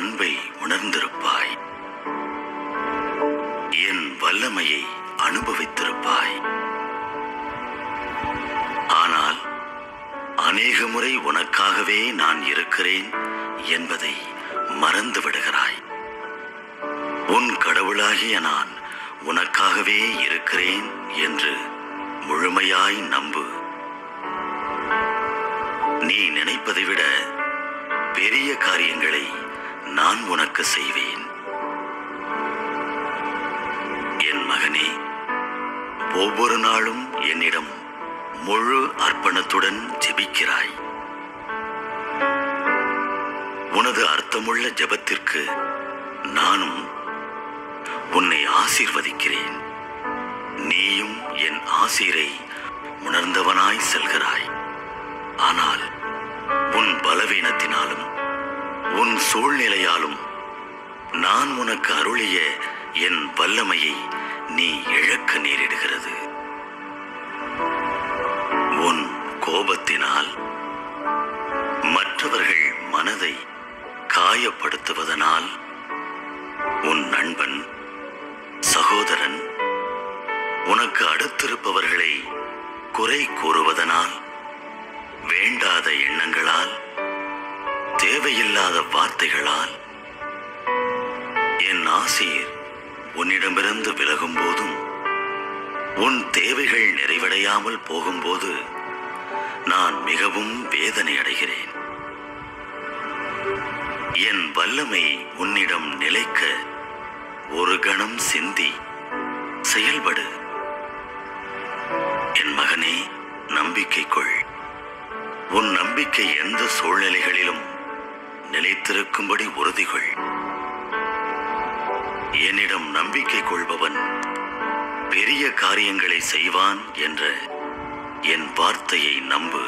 அன்பை உணர்ந்திருப்பாய் என் வல்லமையை அனுபவித்திருப்பாய் ஆனால் அநேக முறை உனக்காகவே நான் இருக்கிறேன் என்பதை மறந்து விடுகிறாய் உன் கடவுளாகிய நான் உனக்காகவே இருக்கிறேன் என்று முழுமையாய் நம்பு நீ நினைப்பதை விட பெரிய காரியங்களை நான் உனக்கு செய்வேன் என் மகனே ஒவ்வொரு நாளும் என்னிடம் முழு அர்ப்பணத்துடன் ஜெபிக்கிறாய் உனது அர்த்தமுள்ள ஜெபத்திற்கு நானும் உன்னை ஆசீர்வதிக்கிறேன் நீயும் என் ஆசீரை உணர்ந்தவனாய் செல்கிறாய் ஆனால் உன் பலவீனத்தினாலும் உன் சூழ்நிலையாலும் நான் உனக்கு அருளிய என் வல்லமையை நீ இழக்க நேரிடுகிறது உன் கோபத்தினால் மற்றவர்கள் மனதை காயப்படுத்துவதனால் உன் நண்பன் சகோதரன் உனக்கு அடுத்திருப்பவர்களை குறை கூறுவதனால் வேண்டாத எண்ணங்களால் தேவையில்லாத வார்த்தைகளால் என் ஆசீர் உன்னிடமிருந்து விலகும் போதும் உன் தேவைகள் நிறைவடையாமல் போகும்போது நான் மிகவும் வேதனை அடைகிறேன் என் வல்லமை உன்னிடம் நிலைக்க ஒரு கணம் சிந்தி செயல்படு என் மகனே நம்பிக்கை கொள் உன் நம்பிக்கை எந்த சூழ்நிலைகளிலும் நிலைத்திருக்கும்படி உறுதி கொள் என்னிடம் நம்பிக்கை கொள்பவன் பெரிய காரியங்களை செய்வான் என்ற என் வார்த்தையை நம்பு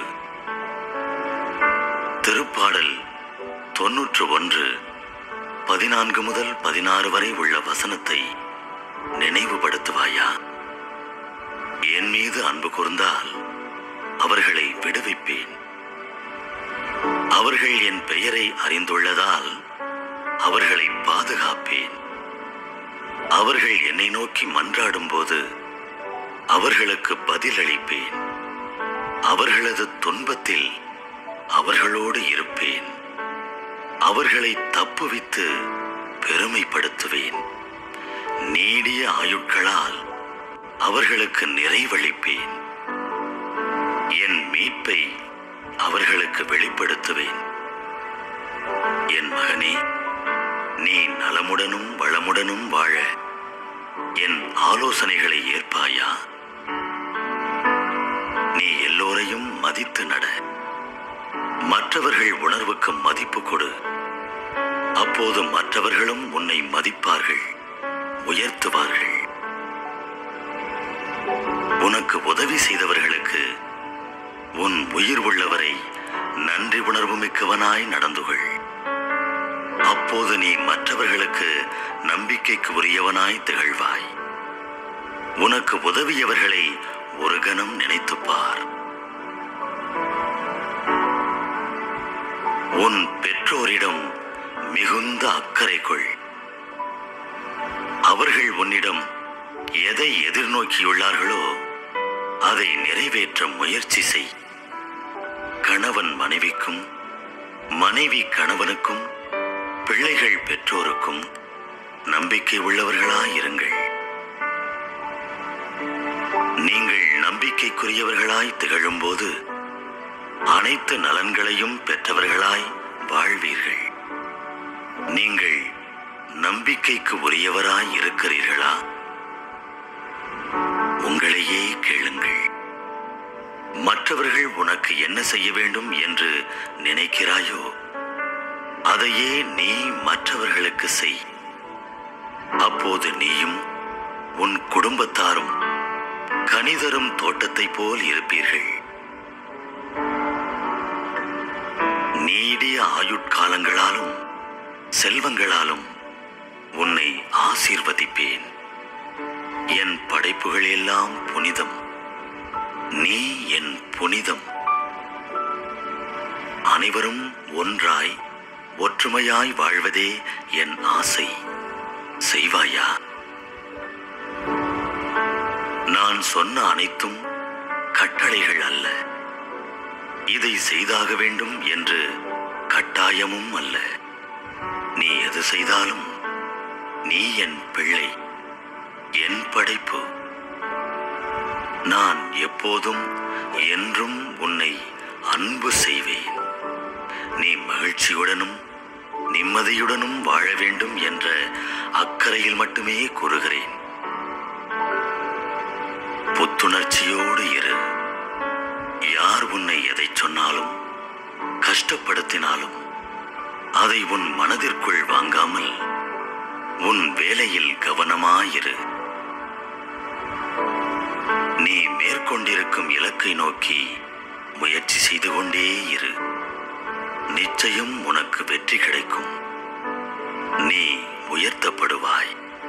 திருப்பாடல் தொன்னூற்று ஒன்று பதினான்கு முதல் பதினாறு வரை உள்ள வசனத்தை நினைவுபடுத்துவாயா என் மீது அன்பு கூர்ந்தால் அவர்களை விடுவிப்பேன் அவர்கள் என் பெயரை அறிந்துள்ளதால் அவர்களை பாதுகாப்பேன் அவர்கள் என்னை நோக்கி மன்றாடும்போது அவர்களுக்கு பதிலளிப்பேன் அவர்களது துன்பத்தில் அவர்களோடு இருப்பேன் அவர்களை தப்புவித்து பெருமைப்படுத்துவேன் நீடிய ஆயுட்களால் அவர்களுக்கு நிறைவளிப்பேன் என் மீட்பை அவர்களுக்கு வெளிப்படுத்துவேன் என் மகனே நீ நலமுடனும் வளமுடனும் வாழ என் ஆலோசனைகளை ஏற்பாயா நீ எல்லோரையும் மதித்து நட மற்றவர்கள் உணர்வுக்கு மதிப்பு கொடு அப்போது மற்றவர்களும் உன்னை மதிப்பார்கள் உயர்த்துவார்கள் உனக்கு உதவி செய்தவர்களுக்கு உன் உயிர் உள்ளவரை நன்றி உணர்வு மிக்கவனாய் நடந்து கொள் அப்போது நீ மற்றவர்களுக்கு நம்பிக்கைக்கு உரியவனாய் திகழ்வாய் உனக்கு உதவியவர்களை ஒரு கணம் நினைத்துப் பார் உன் பெற்றோரிடம் மிகுந்த அக்கறை கொள் அவர்கள் உன்னிடம் எதை எதிர்நோக்கியுள்ளார்களோ அதை நிறைவேற்ற முயற்சி செய் கணவன் மனைவிக்கும் மனைவி கணவனுக்கும் பிள்ளைகள் பெற்றோருக்கும் நம்பிக்கை உள்ளவர்களாயிருங்கள் நீங்கள் நம்பிக்கைக்குரியவர்களாய் திகழும்போது அனைத்து நலன்களையும் பெற்றவர்களாய் வாழ்வீர்கள் நீங்கள் நம்பிக்கைக்கு உரியவராய் இருக்கிறீர்களா உங்களையே கேளுங்கள் மற்றவர்கள் உனக்கு என்ன செய்ய வேண்டும் என்று நினைக்கிறாயோ அதையே நீ மற்றவர்களுக்கு செய் அப்போது நீயும் உன் குடும்பத்தாரும் கனிதரும் தோட்டத்தைப் போல் இருப்பீர்கள் நீடிய ஆயுட்காலங்களாலும் செல்வங்களாலும் உன்னை ஆசீர்வதிப்பேன் என் படைப்புகள் எல்லாம் புனிதம் நீ என் புனிதம் அனைவரும் ஒன்றாய் ஒற்றுமையாய் வாழ்வதே என் ஆசை செய்வாயா நான் சொன்ன அனைத்தும் கட்டளைகள் அல்ல இதை செய்தாக வேண்டும் என்று கட்டாயமும் அல்ல நீ எது செய்தாலும் நீ என் பிள்ளை என் படைப்பு நான் எப்போதும் என்றும் உன்னை அன்பு செய்வேன் நீ மகிழ்ச்சியுடனும் நிம்மதியுடனும் வாழ வேண்டும் என்ற அக்கறையில் மட்டுமே கூறுகிறேன் புத்துணர்ச்சியோடு இரு யார் உன்னை எதை சொன்னாலும் கஷ்டப்படுத்தினாலும் அதை உன் மனதிற்குள் வாங்காமல் உன் வேலையில் கவனமாயிரு நீ மேற்கொண்டிருக்கும் இலக்கை நோக்கி முயற்சி செய்து கொண்டே இரு நிச்சயம் உனக்கு வெற்றி கிடைக்கும் நீ உயர்த்தப்படுவாய்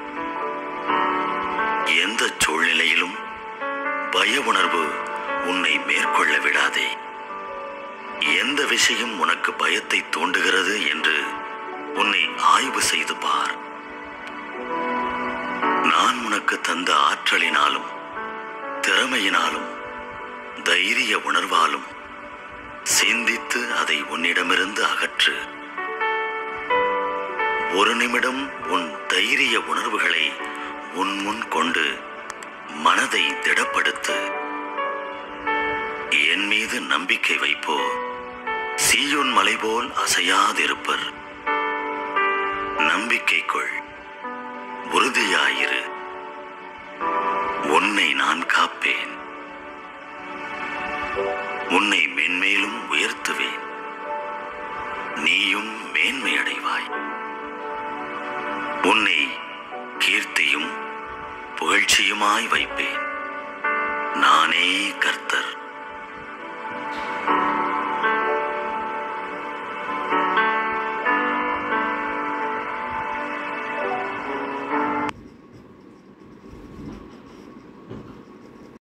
எந்த சூழ்நிலையிலும் பய உணர்வு உன்னை மேற்கொள்ள விடாதே எந்த விஷயம் உனக்கு பயத்தை தூண்டுகிறது என்று உன்னை ஆய்வு செய்து பார் நான் உனக்கு தந்த ஆற்றலினாலும் திறமையினாலும் தைரிய உணர்வாலும் சிந்தித்து அதை உன்னிடமிருந்து அகற்று ஒரு நிமிடம் உன் தைரிய உணர்வுகளை உன் முன் கொண்டு மனதை திடப்படுத்து என் மீது நம்பிக்கை வைப்போ சீயோன் மலை போல் அசையாதிருப்பர் நம்பிக்கை கொள் உறுதியாயிரு உன்னை நான் காப்பேன் உன்னை மென்மேலும் உயர்த்துவேன் நீயும் மேன்மை அடைவாய் உன்னை கீர்த்தியும் புகழ்ச்சியுமாய் வைப்பேன் நானே கர்த்தர்